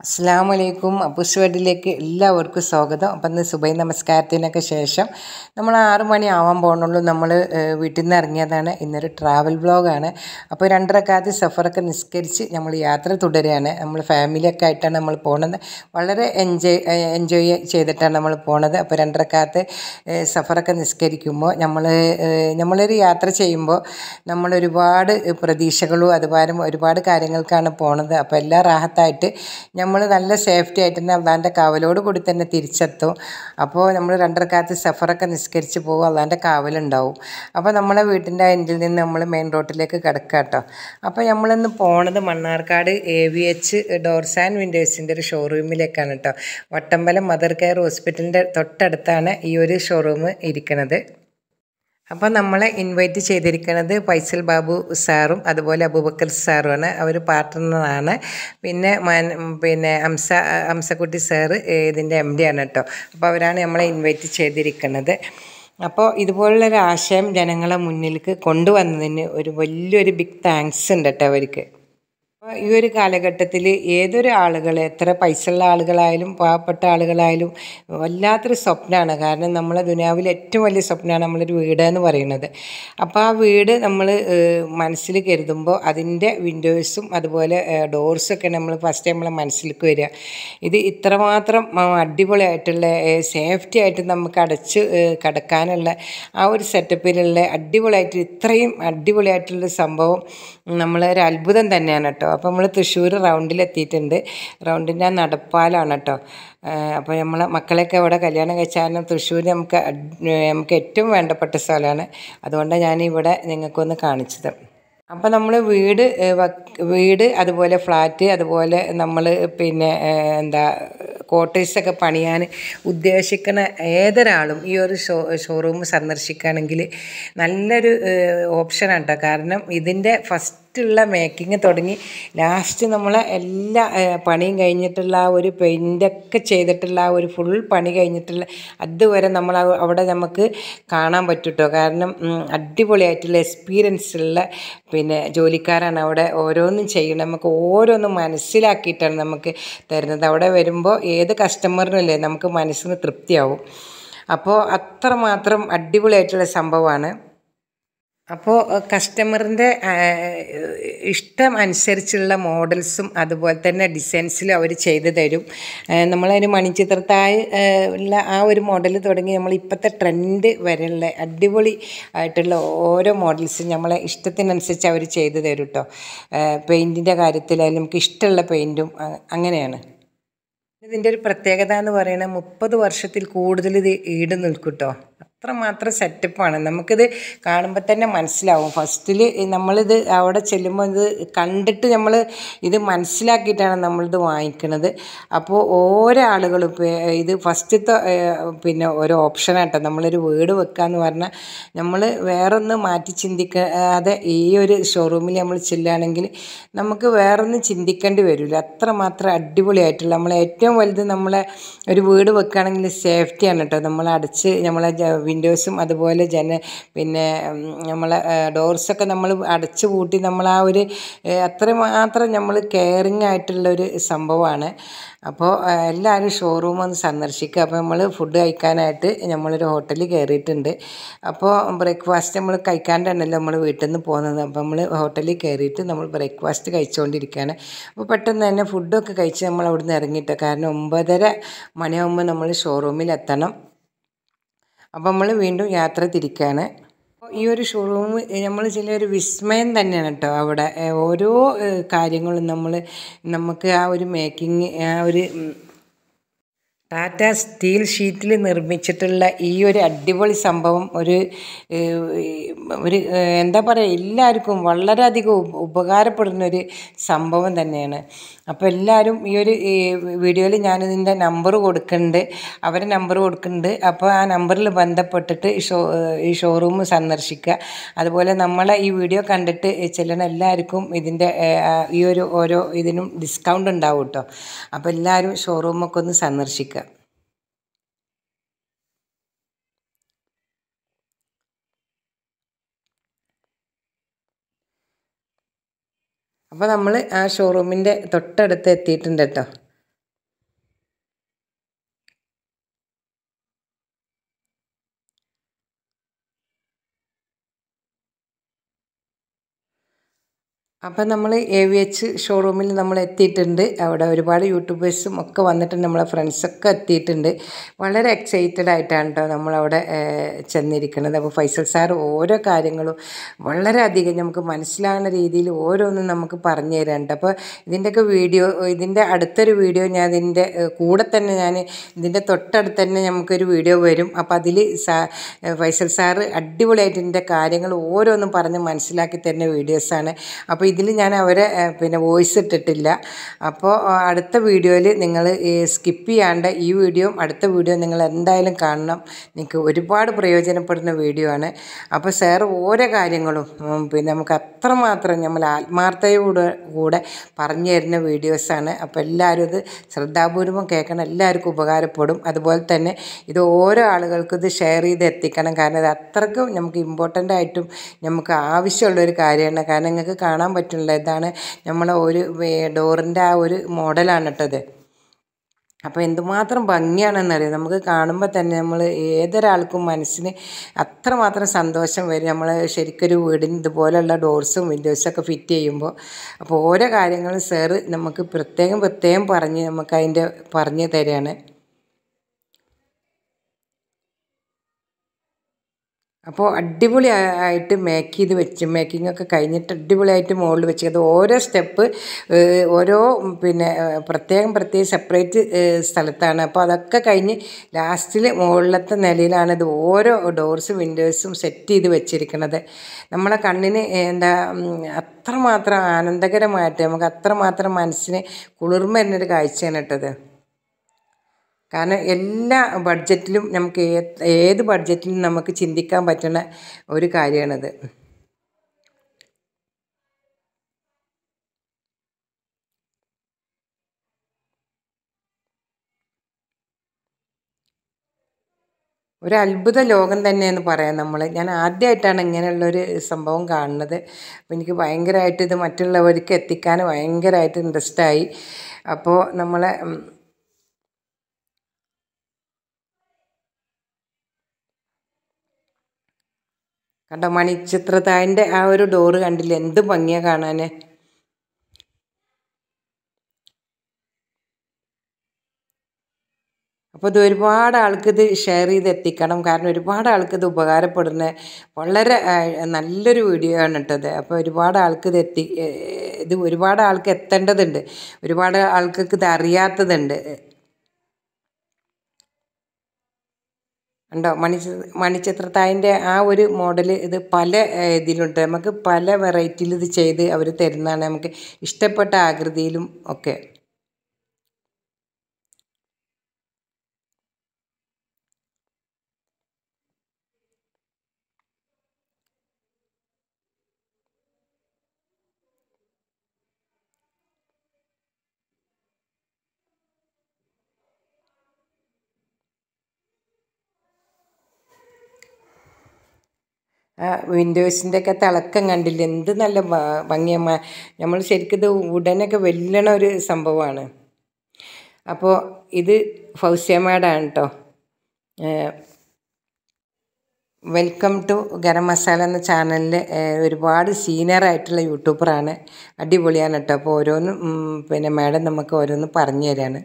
അസ്സാം വലൈക്കും അപ്പുസ് വേഡിലേക്ക് എല്ലാവർക്കും സ്വാഗതം അപ്പം ഇന്ന് സുബൈ നമസ്കാരത്തിനൊക്കെ ശേഷം നമ്മൾ ആറ് മണി ആവാൻ പോകണുള്ളൂ നമ്മൾ വീട്ടിൽ നിന്ന് ഇറങ്ങിയതാണ് ഇന്നൊരു ട്രാവൽ ബ്ലോഗാണ് അപ്പോൾ രണ്ടരക്കാലത്ത് സഫറൊക്കെ നിസ്കരിച്ച് നമ്മൾ യാത്ര തുടരുകയാണ് നമ്മൾ ഫാമിലിയൊക്കെ ആയിട്ടാണ് നമ്മൾ പോണത് വളരെ എൻജോയ് എൻജോയ് ചെയ്തിട്ടാണ് നമ്മൾ പോണത് അപ്പോൾ രണ്ടരക്കാലത്ത് സഫറൊക്കെ നിസ്കരിക്കുമ്പോൾ നമ്മൾ നമ്മളൊരു യാത്ര ചെയ്യുമ്പോൾ നമ്മൾ ഒരുപാട് പ്രതീക്ഷകളും അതുപോലെ ഒരുപാട് കാര്യങ്ങൾക്കാണ് പോണത് അപ്പോൾ എല്ലാം റാഹത്തായിട്ട് നമ്മൾ നല്ല സേഫ്റ്റി ആയിട്ട് തന്നെ അള്ളാൻ്റെ കാവലോട് കൂടി തന്നെ തിരിച്ചെത്തും അപ്പോൾ നമ്മൾ രണ്ടരക്കാലത്ത് സഫറൊക്കെ നിസ്കരിച്ച് പോകും അള്ളാൻ്റെ കാവലുണ്ടാവും അപ്പോൾ നമ്മളെ വീട്ടിൻ്റെ എൻഡിൽ നിന്ന് നമ്മൾ മെയിൻ റോഡിലേക്ക് കിടക്കുക കേട്ടോ അപ്പോൾ നമ്മളിന്ന് പോണത് Mannarkkad A V H doors and വിൻഡേഴ്സിൻ്റെ ഒരു ഷോറൂമിലേക്കാണ് കേട്ടോ വട്ടമ്പലം മദർ കെയർ ഹോസ്പിറ്റലിൻ്റെ തൊട്ടടുത്താണ് ഈ ഒരു ഷോറൂം ഇരിക്കുന്നത് അപ്പോൾ നമ്മളെ ഇൻവൈറ്റ് ചെയ്തിരിക്കുന്നത് ഫൈസൽ ബാബു സാറും അതുപോലെ അബൂബക്കർ സാറുമാണ് അവർ പാർട്ട്ണറാണ് പിന്നെ മൻ പിന്നെ അംസ അംസക്കുട്ടി സാറ് ഇതിൻ്റെ എം ഡി ആണ് കേട്ടോ അപ്പോൾ അവരാണ് നമ്മളെ ഇൻവൈറ്റ് ചെയ്തിരിക്കുന്നത് അപ്പോൾ ഇതുപോലുള്ളൊരു ആശയം ജനങ്ങളെ മുന്നിലേക്ക് കൊണ്ടുവന്നതിന് ഒരു വലിയൊരു ബിഗ് താങ്ക്സ് ഉണ്ട് കേട്ടോ അവർക്ക് അപ്പോൾ ഈ ഒരു കാലഘട്ടത്തിൽ ഏതൊരു ആളുകൾ എത്ര പൈസ ഉള്ള ആളുകളായാലും പാവപ്പെട്ട ആളുകളായാലും വല്ലാത്തൊരു സ്വപ്നമാണ് കാരണം നമ്മളെ ദുനിയാവിൽ ഏറ്റവും വലിയ സ്വപ്നമാണ് നമ്മളൊരു വീട് എന്ന് പറയുന്നത് അപ്പോൾ ആ വീട് നമ്മൾ മനസ്സിൽ കരുതുമ്പോൾ അതിൻ്റെ വിൻഡോസും അതുപോലെ ഡോർസൊക്കെ നമ്മൾ ഫസ്റ്റ് നമ്മളെ മനസ്സിലേക്ക് വരിക ഇത് ഇത്രമാത്രം അടിപൊളിയായിട്ടുള്ള സേഫ്റ്റി ആയിട്ട് നമുക്ക് അടച്ച് കിടക്കാനുള്ള ആ ഒരു സെറ്റപ്പിലുള്ള അടിപൊളിയായിട്ട് ഇത്രയും അടിപൊളിയായിട്ടുള്ള സംഭവം നമ്മളൊരു അത്ഭുതം തന്നെയാണ് കേട്ടോ അപ്പോൾ നമ്മൾ തൃശ്ശൂർ റൗണ്ടിലെത്തിയിട്ടുണ്ട് റൗണ്ടിൻ്റെ ആ നടപ്പാലാണ് കേട്ടോ അപ്പോൾ നമ്മളെ മക്കളെയൊക്കെ ഇവിടെ കല്യാണം കഴിച്ചാലും തൃശ്ശൂർ നമുക്ക് നമുക്ക് ഏറ്റവും വേണ്ടപ്പെട്ട സ്ഥലമാണ് അതുകൊണ്ടാണ് ഞാനിവിടെ നിങ്ങൾക്കൊന്ന് കാണിച്ചത് അപ്പോൾ നമ്മൾ വീട് വീട് അതുപോലെ ഫ്ലാറ്റ് അതുപോലെ നമ്മൾ പിന്നെ എന്താ ക്വാർട്ടേഴ്സൊക്കെ പണിയാൻ ഉദ്ദേശിക്കുന്ന ഏതൊരാളും ഈ ഒരു ഷോ ഷോറൂം സന്ദർശിക്കുകയാണെങ്കിൽ നല്ലൊരു ഓപ്ഷനാണ് കേട്ടോ കാരണം ഇതിൻ്റെ ഫസ്റ്റ് ഫസ്റ്റുള്ള മേക്കിങ് തുടങ്ങി ലാസ്റ്റ് നമ്മൾ എല്ലാ പണിയും കഴിഞ്ഞിട്ടുള്ള ആ ഒരു പെയിൻ്റൊക്കെ ചെയ്തിട്ടുള്ള ആ ഒരു ഫുൾ പണി കഴിഞ്ഞിട്ടുള്ള അതുവരെ നമ്മൾ അവിടെ നമുക്ക് കാണാൻ പറ്റും കേട്ടോ കാരണം അടിപൊളിയായിട്ടുള്ള എക്സ്പീരിയൻസ് ഉള്ള പിന്നെ ജോലിക്കാരാണ് അവിടെ ഓരോന്നും ചെയ്യണം നമുക്ക് ഓരോന്നും മനസ്സിലാക്കിയിട്ടാണ് നമുക്ക് തരുന്നത് അവിടെ വരുമ്പോൾ ഏത് കസ്റ്റമറിനല്ലേ നമുക്ക് മനസ്സിന് തൃപ്തിയാവും അപ്പോൾ അത്രമാത്രം അടിപൊളിയായിട്ടുള്ള സംഭവമാണ് അപ്പോൾ കസ്റ്റമറിൻ്റെ ഇഷ്ടം അനുസരിച്ചുള്ള മോഡൽസും അതുപോലെ തന്നെ ഡിസൈൻസിലും അവർ ചെയ്തു തരും നമ്മളതിന് മണിച്ചിത്രത്തായി ഉള്ള ആ ഒരു മോഡൽ തുടങ്ങി നമ്മൾ ഇപ്പോഴത്തെ ട്രെൻഡ് വരെയുള്ള അടിപൊളി ആയിട്ടുള്ള ഓരോ മോഡൽസും നമ്മളെ ഇഷ്ടത്തിനനുസരിച്ച് അവർ ചെയ്തു തരും കേട്ടോ പെയിൻറ്റിൻ്റെ കാര്യത്തിലായാലും നമുക്ക് ഇഷ്ടമുള്ള പെയിൻറ്റും അങ്ങനെയാണ് ഇതിൻ്റെ ഒരു പ്രത്യേകത എന്ന് പറയുന്നത് മുപ്പത് വർഷത്തിൽ കൂടുതൽ ഇത് ഈട് നിൽക്കും കേട്ടോ അത്രമാത്രം സെറ്റപ്പാണ് നമുക്കിത് കാണുമ്പോൾ തന്നെ മനസ്സിലാവും ഫസ്റ്റിൽ നമ്മളിത് അവിടെ ചെല്ലുമ്പോൾ ഇത് കണ്ടിട്ട് നമ്മൾ ഇത് മനസ്സിലാക്കിയിട്ടാണ് നമ്മളിത് വാങ്ങിക്കുന്നത് അപ്പോൾ ഓരോ ആളുകളും ഇത് ഫസ്റ്റത്തെ പിന്നെ ഒരു ഓപ്ഷനാട്ടോ നമ്മളൊരു വീട് വെക്കാന്ന് പറഞ്ഞാൽ നമ്മൾ വേറൊന്ന് മാറ്റി ചിന്തിക്കാതെ ഈ ഒരു ഷോറൂമിൽ നമ്മൾ ചെല്ലുകയാണെങ്കിൽ നമുക്ക് വേറൊന്നും ചിന്തിക്കേണ്ടി വരില്ല അത്രമാത്രം അടിപൊളിയായിട്ടുള്ള നമ്മൾ ഏറ്റവും വലുത് നമ്മളെ ഒരു വീട് വെക്കുകയാണെങ്കിൽ സേഫ്റ്റിയാണ് കേട്ടോ നമ്മൾ അടച്ച് നമ്മളെ വിൻഡോസും അതുപോലെ ജന പിന്നെ നമ്മളെ ഡോർസൊക്കെ നമ്മൾ അടച്ചു പൂട്ടി നമ്മൾ ആ ഒരു അത്രമാത്രം നമ്മൾ കെയറിങ് ആയിട്ടുള്ള ഒരു സംഭവമാണ് അപ്പോൾ എല്ലാവരും ഷോറൂം ഒന്ന് സന്ദർശിക്കുക അപ്പോൾ നമ്മൾ ഫുഡ് കഴിക്കാനായിട്ട് നമ്മളൊരു ഹോട്ടലിൽ കയറിയിട്ടുണ്ട് അപ്പോൾ ബ്രേക്ക്ഫാസ്റ്റ് നമ്മൾ കഴിക്കാണ്ടാണല്ലോ നമ്മൾ വീട്ടിൽ നിന്ന് പോകുന്നത് അപ്പോൾ നമ്മൾ ഹോട്ടലിൽ കയറിയിട്ട് നമ്മൾ ബ്രേക്ക്ഫാസ്റ്റ് കഴിച്ചുകൊണ്ടിരിക്കുകയാണ് അപ്പോൾ പെട്ടെന്ന് തന്നെ ഫുഡൊക്കെ കഴിച്ച് നമ്മൾ അവിടെ നിന്ന് ഇറങ്ങിയിട്ട് കാരണം ഒമ്പതര മണിയാകുമ്പോൾ നമ്മൾ ഷോറൂമിൽ എത്തണം അപ്പോൾ നമ്മൾ വീണ്ടും യാത്ര തിരിക്കുകയാണ് ഈ ഒരു ഷോറൂം നമ്മൾ ചില ഒരു വിസ്മയം തന്നെയാണ് കേട്ടോ അവിടെ ഓരോ കാര്യങ്ങളും നമ്മൾ നമുക്ക് ആ ഒരു മേക്കിങ് ആ ഒരു ടാറ്റ സ്റ്റീൽ ഷീറ്റിൽ നിർമ്മിച്ചിട്ടുള്ള ഈ ഒരു അടിപൊളി സംഭവം ഒരു ഒരു എന്താ പറയുക എല്ലാവർക്കും വളരെയധികം ഉപകാരപ്പെടുന്ന ഒരു സംഭവം തന്നെയാണ് അപ്പോൾ എല്ലാവരും ഈ ഒരു വീഡിയോയിൽ ഞാനിതിൻ്റെ നമ്പർ കൊടുക്കുന്നുണ്ട് അവരെ നമ്പർ കൊടുക്കുന്നുണ്ട് അപ്പോൾ ആ നമ്പറിൽ ബന്ധപ്പെട്ടിട്ട് ഈ ഷോ ഈ ഷോറൂം സന്ദർശിക്കുക അതുപോലെ നമ്മളെ ഈ വീഡിയോ കണ്ടിട്ട് ചെല്ലണ എല്ലാവർക്കും ഇതിൻ്റെ ഈ ഒരു ഓരോ ഇതിനും ഡിസ്കൗണ്ട് ഉണ്ടാവും കേട്ടോ അപ്പോൾ എല്ലാവരും ഷോറൂമൊക്കെ ഒന്ന് സന്ദർശിക്കുക അപ്പോൾ നമ്മൾ ആ ഷോറൂമിൻ്റെ തൊട്ടടുത്ത് എത്തിയിട്ടുണ്ട് കേട്ടോ അപ്പം നമ്മൾ എ വി എച്ച് ഷോറൂമിൽ നമ്മൾ എത്തിയിട്ടുണ്ട് അവിടെ ഒരുപാട് യൂട്യൂബേഴ്സും ഒക്കെ വന്നിട്ടുണ്ട് നമ്മളെ ഫ്രണ്ട്സൊക്കെ എത്തിയിട്ടുണ്ട് വളരെ എക്സൈറ്റഡ് ആയിട്ടാണ് കേട്ടോ നമ്മളവിടെ ഏഹ്, ചെന്നിരിക്കുന്നത് അപ്പോൾ ഫൈസൽ സാർ ഓരോ കാര്യങ്ങളും വളരെയധികം നമുക്ക് മനസ്സിലാകുന്ന രീതിയിൽ ഓരോന്നും നമുക്ക് പറഞ്ഞു തരാനുണ്ട് അപ്പോൾ ഇതിൻ്റെയൊക്കെ വീഡിയോ ഇതിൻ്റെ അടുത്തൊരു വീഡിയോ ഞാൻ ഇതിൻ്റെ ഏഹ്, കൂടെ തന്നെ ഞാൻ ഇതിൻ്റെ തൊട്ടടുത്ത് തന്നെ നമുക്കൊരു വീഡിയോ വരും അപ്പോൾ അതിൽ സാ ഫൈസൽ സാറ് അടിപൊളിയായിട്ട് ഇതിൻ്റെ കാര്യങ്ങൾ ഓരോന്നും പറഞ്ഞ് മനസ്സിലാക്കി തരുന്ന വീഡിയോസാണ് അപ്പോൾ ഇതിൽ ഞാൻ അവരെ ഏഹ്, പിന്നെ വോയിസ് ഇട്ടിട്ടില്ല അപ്പോൾ ആ, അടുത്ത വീഡിയോയിൽ നിങ്ങൾ സ്കിപ്പ് ചെയ്യാണ്ട് ഈ വീഡിയോ അടുത്ത വീഡിയോ നിങ്ങൾ എന്തായാലും കാണണം നിങ്ങൾക്ക് ഒരുപാട് പ്രയോജനപ്പെടുന്ന വീഡിയോ ആണ് അപ്പോൾ സാർ ഓരോ കാര്യങ്ങളും ഉം, പിന്നെ നമുക്ക് അത്രമാത്രം നമ്മൾ ആത്മാർത്ഥതയോടെ കൂടെ പറഞ്ഞു തരുന്ന വീഡിയോസാണ് അപ്പോൾ എല്ലാവരും ഇത് ശ്രദ്ധാപൂർവം കേൾക്കണം എല്ലാവർക്കും ഉപകാരപ്പെടും അതുപോലെ തന്നെ ഇത് ഓരോ ആളുകൾക്കും ഇത് ഷെയർ ചെയ്ത് എത്തിക്കണം കാരണം ഇത് അത്രയ്ക്കും നമുക്ക് ഇമ്പോർട്ടൻ്റ് ആയിട്ടും നമുക്ക് ആവശ്യമുള്ള ഒരു കാര്യമാണ് കാരണം നിങ്ങൾക്ക് കാണാൻ പറ്റുന്നില്ല ഇതാണ് നമ്മളെ ഒരു ഡോറിൻ്റെ ആ ഒരു മോഡലാണ് കേട്ടത് അപ്പോൾ എന്തുമാത്രം ഭംഗിയാണെന്നറിയാം നമുക്ക് കാണുമ്പോൾ തന്നെ നമ്മൾ ഏതൊരാൾക്കും മനസ്സിന് അത്രമാത്രം സന്തോഷം വരും നമ്മൾ ശരിക്കൊരു വീടിന് ഇതുപോലെയുള്ള ഡോർസും വിൻഡോസും ഒക്കെ ഫിറ്റ് ചെയ്യുമ്പോൾ അപ്പോൾ ഓരോ കാര്യങ്ങളും സാറ് നമുക്ക് പ്രത്യേകം പ്രത്യേകം പറഞ്ഞ് നമുക്ക് അതിൻ്റെ പറഞ്ഞു തരികയാണ് അപ്പോൾ അടിപൊളി ആ- ആയിട്ട് മേക്ക് ചെയ്ത് വെച്ച് മേക്കിംഗ് ഒക്കെ കഴിഞ്ഞിട്ട് അടിപൊളിയായിട്ട് മുകളിൽ വെച്ച് അത് ഓരോ സ്റ്റെപ്പ് ഓരോ ഉം, പിന്നെ ഏഹ്, പ്രത്യേകം പ്രത്യേകം സെപ്പറേറ്റ് സ്ഥലത്താണ് അപ്പോൾ അതൊക്കെ കഴിഞ്ഞ് ലാസ്റ്റിൽ മുകളിലത്തെ നിലയിലാണ് ഇത് ഓരോ ഡോർസും വിൻഡോസും സെറ്റ് ചെയ്ത് വെച്ചിരിക്കുന്നത് നമ്മളെ കണ്ണിന് എന്താ ഉം, അത്രമാത്രം ആനന്ദകരമായിട്ട് നമുക്ക് അത്രമാത്രം മനസ്സിന് കുളിർമ വരുന്നൊരു കാഴ്ചയാണ് കേട്ടത് കാരണം എല്ലാ ബഡ്ജറ്റിലും നമുക്ക് ഏ- ഏത് ബഡ്ജറ്റിലും നമുക്ക് ചിന്തിക്കാൻ പറ്റുന്ന ഒരു കാര്യമാണിത് ഒരു അത്ഭുത ലോകം തന്നെയെന്ന് പറയാം നമ്മൾ ഞാൻ ആദ്യമായിട്ടാണ് ഇങ്ങനെയുള്ളൊരു സംഭവം കാണുന്നത് അപ്പോൾ എനിക്ക് ഭയങ്കരമായിട്ട് ഇത് മറ്റുള്ളവർക്ക് എത്തിക്കാൻ ഭയങ്കരമായിട്ട് ഇൻട്രസ്റ്റ് ആയി അപ്പോൾ നമ്മളെ ഉം, കണ്ടോ മണിച്ചിത്രത്താഴിൻ്റെ ആ ഒരു ഡോറ് കണ്ടില്ല എന്ത് ഭംഗിയാണ് കാണാൻ അപ്പോൾ ഇത് ഒരുപാട് ആൾക്ക് ഇത് ഷെയർ ചെയ്ത് എത്തിക്കണം കാരണം ഒരുപാട് ആൾക്ക് ഇത് ഉപകാരപ്പെടുന്ന വളരെ ആ, നല്ലൊരു വീഡിയോ ആണ് കേട്ടത് അപ്പോൾ ഒരുപാട് ആൾക്ക് ഇത് എത്തി ഏ, ഇത് ഒരുപാട് ആൾക്ക് എത്തേണ്ടതുണ്ട് ഒരുപാട് ആൾക്കൊക്കെ ഇത് അറിയാത്തതുണ്ട് ഉണ്ടോ മണി മണിച്ചിത്രത്താഴിൻ്റെ ആ ഒരു മോഡൽ ഇത് പല ഏഹ്, ഇതിലുണ്ട് നമുക്ക് പല വെറൈറ്റിയിൽ ഇത് ചെയ്ത് അവർ തരുന്നതാണ് നമുക്ക് ഇഷ്ടപ്പെട്ട ആകൃതിയിലും ഒക്കെ ആ വിൻഡോസിൻ്റെ ഒക്കെ തിളക്കം കണ്ടില്ല എന്ത് നല്ല ഭ- ഭംഗിയമ്മ നമ്മൾ ശരിക്കും ഇത് ഉടനൊക്കെ വെല്ലണ ഒരു സംഭവമാണ് അപ്പോൾ ഇത് ഫൗസ്യമേടാണ് കേട്ടോ വെൽക്കം ടു ഗരം മസാല എന്ന ചാനലിൽ ഒരുപാട് സീനിയർ ആയിട്ടുള്ള യൂട്യൂബറാണ് അടിപൊളിയാണ് കേട്ടോ അപ്പോൾ ഓരോന്നും ഉം, പിന്നെ മാഡം നമുക്ക് ഓരോന്ന് പറഞ്ഞു തരാണ്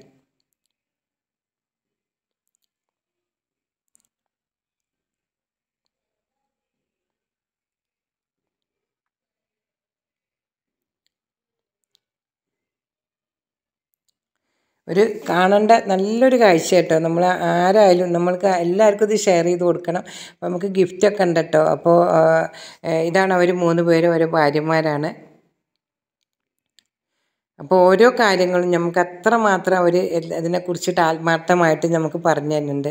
ഒരു കാണേണ്ട നല്ലൊരു കാഴ്ച കേട്ടോ നമ്മൾ ആരായാലും നമ്മൾക്ക് എല്ലാവർക്കും ഇത് ഷെയർ ചെയ്ത് കൊടുക്കണം അപ്പോൾ നമുക്ക് ഗിഫ്റ്റൊക്കെ ഉണ്ട് കേട്ടോ അപ്പോൾ ആ, ഏ, ഇതാണ് അവർ മൂന്ന് പേരും ഓരോ ഭാര്യമാരാണ് അപ്പോൾ ഓരോ കാര്യങ്ങളും നമുക്ക് അത്രമാത്രം അവർ അതിനെക്കുറിച്ചിട്ട് ആത്മാർത്ഥമായിട്ട് നമുക്ക് പറഞ്ഞു തരുന്നുണ്ട്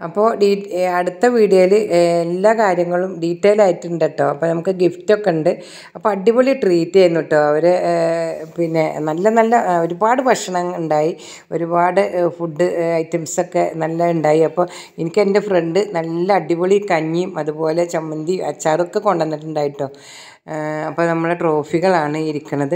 അപ്പോൾ ഡീ ഏ, അടുത്ത വീഡിയോയിൽ എല്ലാ കാര്യങ്ങളും ഡീറ്റെയിൽ ആയിട്ടുണ്ട് കേട്ടോ അപ്പോൾ നമുക്ക് ഗിഫ്റ്റൊക്കെ ഉണ്ട് അപ്പോൾ അടിപൊളി ട്രീറ്റ് ചെയ്യുന്നു കേട്ടോ അവർ പിന്നെ നല്ല നല്ല ആ, ഒരുപാട് ഭക്ഷണം ഉണ്ടായി ഒരുപാട് ഫുഡ് ഐറ്റംസൊക്കെ നല്ല ഉണ്ടായി അപ്പോൾ എനിക്ക് എൻ്റെ ഫ്രണ്ട് നല്ല അടിപൊളി കഞ്ഞിയും അതുപോലെ ചമ്മന്തി അച്ചാറൊക്കെ കൊണ്ടുവന്നിട്ടുണ്ടായിട്ടോ അപ്പോൾ നമ്മളെ ട്രോഫികളാണ് ഇരിക്കുന്നത്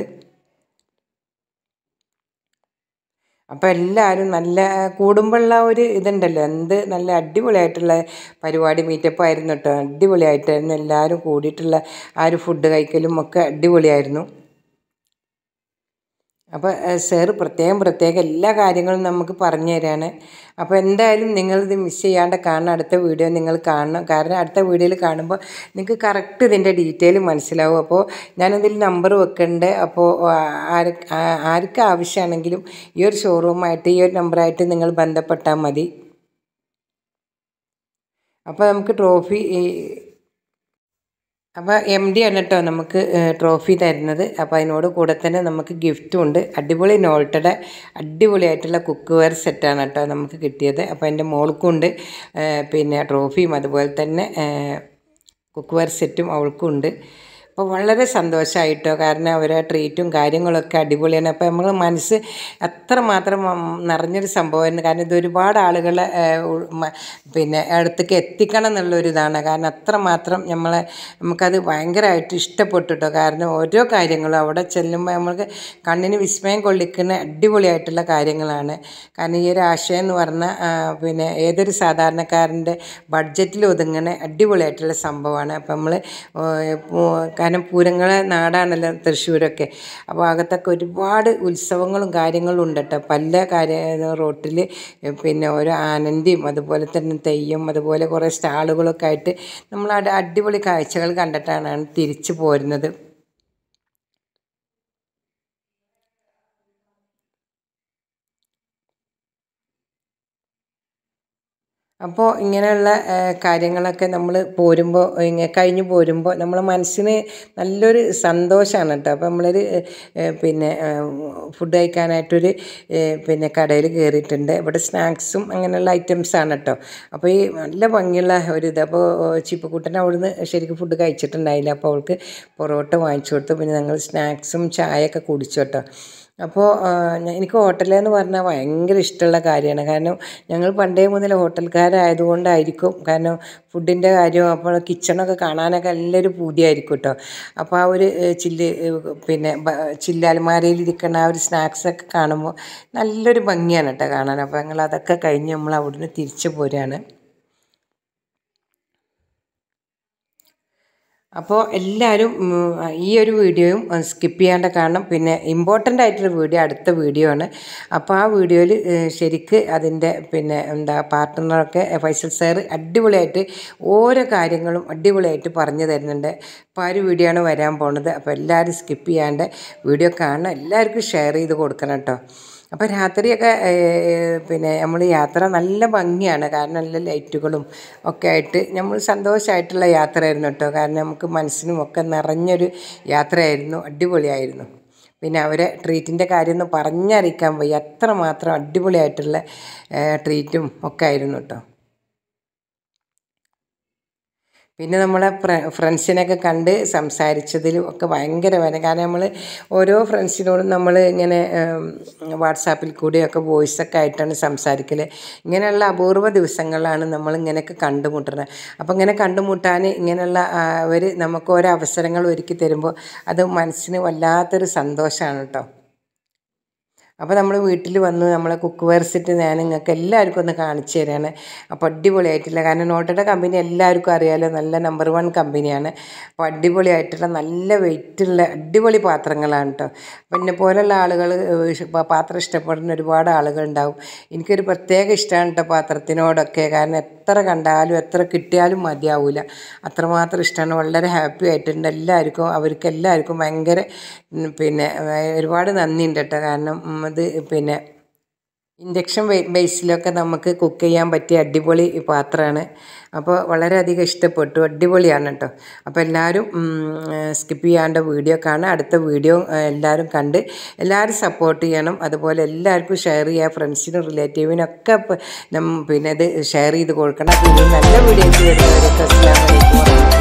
അപ്പോൾ എല്ലാവരും നല്ല കൂടുമ്പോഴുള്ള ഒരു ഇതുണ്ടല്ലോ എന്ത് നല്ല അടിപൊളിയായിട്ടുള്ള പരിപാടി മീറ്റപ്പ് ആയിരുന്നു കേട്ടോ അടിപൊളിയായിട്ടായിരുന്നു എല്ലാവരും കൂടിയിട്ടുള്ള ആ ഒരു ഫുഡ് കഴിക്കലും ഒക്കെ അടിപൊളിയായിരുന്നു അപ്പോൾ സാറ് പ്രത്യേകം പ്രത്യേകം എല്ലാ കാര്യങ്ങളും നമുക്ക് പറഞ്ഞു തരാണ് അപ്പോൾ എന്തായാലും നിങ്ങളിത് മിസ് ചെയ്യാണ്ട് കാണണം അടുത്ത വീഡിയോ നിങ്ങൾ കാണണം കാരണം അടുത്ത വീഡിയോയിൽ കാണുമ്പോൾ നിങ്ങൾക്ക് കറക്റ്റ് ഇതിൻ്റെ ഡീറ്റെയിൽ മനസ്സിലാവും അപ്പോൾ ഞാനതിൽ നമ്പർ വെക്കുന്നുണ്ട് അപ്പോൾ ആര് ആർക്ക് ആവശ്യമാണെങ്കിലും ഈ ഒരു ഷോറൂമായിട്ട് ഈ ഒരു നമ്പറായിട്ട് നിങ്ങൾ ബന്ധപ്പെട്ടാൽ മതി അപ്പോൾ നമുക്ക് ട്രോഫി അപ്പോൾ എം ഡി ആണ് കേട്ടോ നമുക്ക് ട്രോഫി തരുന്നത് അപ്പോൾ അതിനോട് കൂടെ തന്നെ നമുക്ക് ഗിഫ്റ്റും ഉണ്ട് അടിപൊളി നോൾട്ടയുടെ അടിപൊളിയായിട്ടുള്ള കുക്ക് വെയർ സെറ്റാണ് കേട്ടോ നമുക്ക് കിട്ടിയത് അപ്പോൾ എൻ്റെ മോൾക്കും ഉണ്ട് ഏഹ് പിന്നെ ട്രോഫിയും അതുപോലെ തന്നെ കുക്ക് വെയർ സെറ്റും അവൾക്കും ഉണ്ട് അപ്പോൾ വളരെ സന്തോഷമായിട്ടോ കാരണം അവരെ ട്രീറ്റും കാര്യങ്ങളൊക്കെ അടിപൊളിയാണ് അപ്പോൾ നമ്മൾ മനസ്സ് അത്രമാത്രം ഉം, നിറഞ്ഞൊരു സംഭവമായിരുന്നു കാരണം ഇത് ഒരുപാട് ആളുകളെ ഏഹ്, ഉൾ- മ- പിന്നെ അടുത്തേക്ക് എത്തിക്കണം എന്നുള്ളൊരു ഇതാണ് കാരണം അത്രമാത്രം നമ്മളെ നമുക്കത് ഭയങ്കരമായിട്ട് ഇഷ്ടപ്പെട്ടു കേട്ടോ കാരണം ഓരോ കാര്യങ്ങളും അവിടെ ചെല്ലുമ്പോൾ നമ്മൾക്ക് കണ്ണിന് വിസ്മയം കൊള്ളിക്കുന്ന അടിപൊളിയായിട്ടുള്ള കാര്യങ്ങളാണ് കാരണം ഈ ഒരു ആശയം എന്ന് പറഞ്ഞാൽ ആ, പിന്നെ ഏതൊരു സാധാരണക്കാരൻ്റെ ബഡ്ജറ്റിൽ ഒതുങ്ങുന്ന അടിപൊളിയായിട്ടുള്ള സംഭവമാണ് അപ്പം നമ്മൾ കാരണം പൂരങ്ങളെ നാടാണല്ലോ തൃശ്ശൂരൊക്കെ അപ്പോൾ അകത്തൊക്കെ ഒരുപാട് ഉത്സവങ്ങളും കാര്യങ്ങളും ഉണ്ട് കേട്ടോ പല കാര്യ റോട്ടിൽ പിന്നെ ഓരോ ആനന്ദിയും അതുപോലെ തന്നെ തെയ്യം അതുപോലെ കുറേ സ്റ്റാളുകളൊക്കെ ആയിട്ട് നമ്മൾ അവിടെ അടിപൊളി കാഴ്ചകൾ കണ്ടിട്ടാണ് തിരിച്ചു പോരുന്നത് അപ്പോൾ ഇങ്ങനെയുള്ള ആ, കാര്യങ്ങളൊക്കെ നമ്മൾ പോരുമ്പോൾ ഇങ്ങനെ കഴിഞ്ഞ് പോരുമ്പോൾ നമ്മളെ മനസ്സിന് നല്ലൊരു സന്തോഷമാണ് കേട്ടോ അപ്പോൾ നമ്മളൊരു ഏ, പിന്നെ ആ, ഫുഡ് കഴിക്കാനായിട്ടൊരു ഏ, പിന്നെ കടയിൽ കയറിയിട്ടുണ്ട് ഇവിടെ സ്നാക്സും അങ്ങനെയുള്ള ഐറ്റംസാണ് കേട്ടോ അപ്പോൾ ഈ നല്ല ഭംഗിയുള്ള ഒരു ഇത് അപ്പോൾ ചിപ്പക്കുട്ടൻ അവിടുന്ന് ശരിക്കും ഫുഡ് കഴിച്ചിട്ടുണ്ടായില്ല അപ്പോൾ അവൾക്ക് പൊറോട്ട വാങ്ങിച്ചു കൊടുത്തു പിന്നെ ഞങ്ങൾ സ്നാക്സും ചായയൊക്കെ കുടിച്ചു കേട്ടോ അപ്പോൾ ആ, ഞ- എനിക്ക് ഹോട്ടലെന്ന് പറഞ്ഞാൽ ഭയങ്കര ഇഷ്ടമുള്ള കാര്യമാണ് കാരണം ഞങ്ങൾ പണ്ടേ മുതൽ ഹോട്ടൽക്കാരായതുകൊണ്ടായിരിക്കും കാരണം ഫുഡിൻ്റെ കാര്യം അപ്പോൾ കിച്ചണൊക്കെ കാണാനൊക്കെ നല്ലൊരു പൂതിയായിരിക്കും കേട്ടോ അപ്പോൾ ആ ഒരു ഏ, ചില്ല് ഏ, പിന്നെ ബ- ചില്ല് അലമാരയിൽ ഇരിക്കുന്ന ആ ഒരു സ്നാക്സൊക്കെ കാണുമ്പോൾ നല്ലൊരു ഭംഗിയാണ് കേട്ടോ കാണാൻ അപ്പോൾ ഞങ്ങൾ അതൊക്കെ കഴിഞ്ഞ് നമ്മൾ അവിടുന്ന് തിരിച്ചു പോരുകയാണ് അപ്പോൾ എല്ലാവരും ഉം, ഈ ഒരു വീഡിയോയും സ്കിപ്പ് ചെയ്യാണ്ട് കാണണം പിന്നെ ഇമ്പോർട്ടൻ്റ് ആയിട്ടുള്ള വീഡിയോ അടുത്ത വീഡിയോ ആണ് അപ്പോൾ ആ വീഡിയോയിൽ ശരിക്ക് അതിൻ്റെ പിന്നെ എന്താ പാർട്ട്ണറൊക്കെ ഫൈസൽ സാർ അടിപൊളിയായിട്ട് ഓരോ കാര്യങ്ങളും അടിപൊളിയായിട്ട് പറഞ്ഞു തരുന്നുണ്ട് അപ്പോൾ ആ ഒരു വീഡിയോ ആണ് വരാൻ പോണത് അപ്പോൾ എല്ലാവരും സ്കിപ്പ് ചെയ്യാണ്ട് വീഡിയോ കാണണം എല്ലാവർക്കും ഷെയർ ചെയ്ത് കൊടുക്കണം കേട്ടോ അപ്പോൾ രാത്രിയൊക്കെ ഏഹ്, പിന്നെ നമ്മൾ യാത്ര നല്ല ഭംഗിയാണ് കാരണം നല്ല ലൈറ്റുകളും ഒക്കെ ആയിട്ട് നമ്മൾ സന്തോഷമായിട്ടുള്ള യാത്രയായിരുന്നു കേട്ടോ കാരണം നമുക്ക് മനസ്സിനും ഒക്കെ നിറഞ്ഞൊരു യാത്രയായിരുന്നു അടിപൊളിയായിരുന്നു പിന്നെ അവരെ ട്രീറ്റിൻ്റെ കാര്യമൊന്നും പറഞ്ഞറിയിക്കാൻ വയ്യ അത്രമാത്രം അടിപൊളിയായിട്ടുള്ള ഏഹ്, ട്രീറ്റും ഒക്കെ ആയിരുന്നു കേട്ടോ പിന്നെ നമ്മളെ ഫ്ര ഫ്രണ്ട്സിനെയൊക്കെ കണ്ട് സംസാരിച്ചതിലും ഒക്കെ ഭയങ്കര വരെ കാരണം നമ്മൾ ഓരോ ഫ്രണ്ട്സിനോടും നമ്മൾ ഇങ്ങനെ വാട്സാപ്പിൽ കൂടിയൊക്കെ വോയിസൊക്കെ ആയിട്ടാണ് സംസാരിക്കൽ ഇങ്ങനെയുള്ള അപൂർവ ദിവസങ്ങളിലാണ് നമ്മൾ ഇങ്ങനെയൊക്കെ കണ്ടുമുട്ടുന്നത് അപ്പോൾ ഇങ്ങനെ കണ്ടുമുട്ടാൻ ഇങ്ങനെയുള്ള അവർ നമുക്ക് ഓരോ അവസരങ്ങൾ ഒരുക്കി തരുമ്പോൾ അത് മനസ്സിന് വല്ലാത്തൊരു സന്തോഷമാണ് കേട്ടോ അപ്പോൾ നമ്മൾ വീട്ടിൽ വന്ന് നമ്മളെ കുക്ക് വെയർ സെറ്റ് ഞാൻ നിങ്ങൾക്ക് എല്ലാവർക്കും ഒന്ന് കാണിച്ചു തരാണ് അപ്പോൾ അടിപൊളിയായിട്ടുള്ള കാരണം നോട്ടയുടെ കമ്പനി എല്ലാവർക്കും അറിയാലോ നല്ല നമ്പർ വൺ കമ്പനിയാണ് അപ്പോൾ അടിപൊളിയായിട്ടുള്ള നല്ല വെയിറ്റുള്ള അടിപൊളി പാത്രങ്ങളാണ് കേട്ടോ അപ്പോൾ എന്നെ പോലുള്ള ആളുകൾ പാത്രം ഇഷ്ടപ്പെടുന്ന ഒരുപാട് ആളുകളുണ്ടാവും എനിക്കൊരു പ്രത്യേക ഇഷ്ടമാണ് കേട്ടോ പാത്രത്തിനോടൊക്കെ കാരണം എത്ര കണ്ടാലും എത്ര കിട്ടിയാലും മതിയാവില്ല അത്രമാത്രം ഇഷ്ടമാണ് വളരെ ഹാപ്പി ആയിട്ടുണ്ട് എല്ലാവർക്കും അവർക്ക് എല്ലാവർക്കും ഭയങ്കര ഉം, പിന്നെ ഏഹ്, ഒരുപാട് നന്ദിയുണ്ട് കേട്ടോ കാരണം ഉം, ഇത് പിന്നെ ഇൻഡക്ഷൻ ബേസിലൊക്കെ നമുക്ക് കുക്ക് ചെയ്യാൻ പറ്റിയ അടിപൊളി പാത്രമാണ് അപ്പോൾ വളരെയധികം ഇഷ്ടപ്പെട്ടു അടിപൊളിയാണ് കേട്ടോ അപ്പോൾ എല്ലാവരും സ്കിപ്പ് ചെയ്യാണ്ട് വീഡിയോ കാണുക അടുത്ത വീഡിയോ എല്ലാവരും കണ്ട് എല്ലാവരും സപ്പോർട്ട് ചെയ്യണം അതുപോലെ എല്ലാവർക്കും ഷെയർ ചെയ്യുക ഫ്രണ്ട്സിനും റിലേറ്റീവിനൊക്കെ പിന്നെ ഇത് ഷെയർ ചെയ്ത് കൊടുക്കണം അപ്പോൾ ഇനി നല്ല വീഡിയോസ് വരുന്നവരൊക്കെ അസ്സലാമു അലൈക്കും